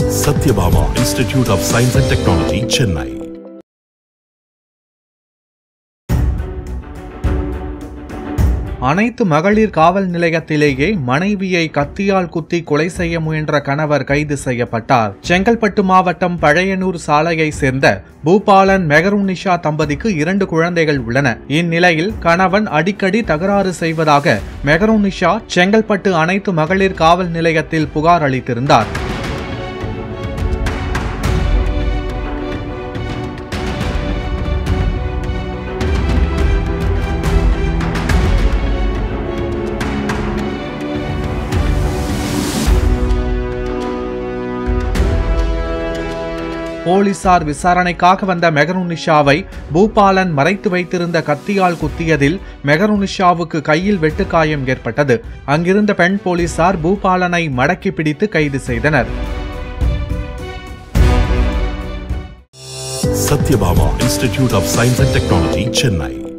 Satyabama Institute of Science and Technology, Chennai. அனைத்து மகளிர் காவல் நிலையத்திலேயே மனைவியை கத்தியால் குத்தி கொலை செய்ய முயன்ற கணவர் கைது செய்யப்பட்டார் செங்கல்பட்டு மாவட்டம் பழையனூர் சாலையை சேர்ந்த பூபாலன் மெகருநிஷா தம்பதிக்கு இரண்டு குழந்தைகள் உள்ளன இந்நிலையில் கணவன் அடிக்கடி தகராறு செய்வதாக மெகருநிஷா செங்கல்பட்டு அனைத்து மகளிர் காவல் நிலையத்தில் புகார் அளித்திருந்தார் போலீசார் விசாரணைக்காக வந்த மெகருனிஷாவை பூபாலன் மறைத்து வைத்திருந்த கத்தியால் குத்தியதில் மெகருனிஷாவுக்கு கையில் வெட்டுக்காயம் ஏற்பட்டது அங்கிருந்த பெண் போலீசார் பூபாலனை மடக்கி பிடித்து கைது செய்தனர் Satyabama Institute of Science and Technology, Chennai.